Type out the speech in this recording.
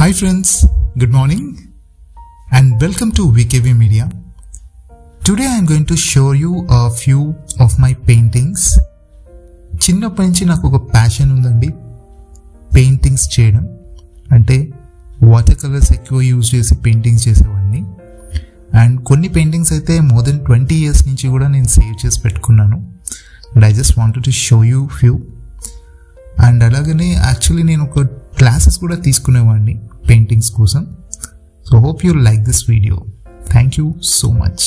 Hi friends, good morning and welcome to VKV Media. Today I am going to show you a few of my paintings. చిన్నప్పటి నుంచి నాకు ఒక passion ఉందండి paintings చేయడం అంటే water colours ఎక్కువ use చేసి పెయింటింగ్స్ చేసేవాడిని అండ్ కొన్ని పెయింటింగ్స్ అయితే మోర్ దెన్ ట్వంటీ ఇయర్స్ నుంచి కూడా నేను సేవ్ చేసి పెట్టుకున్నాను and I just wanted to show you few and అలాగనే యాక్చువల్లీ నేను ఒక క్లాసెస్ కూడా తీసుకునేవాడిని పెయింటింగ్స్ కోసం so hope you like this video thank you so much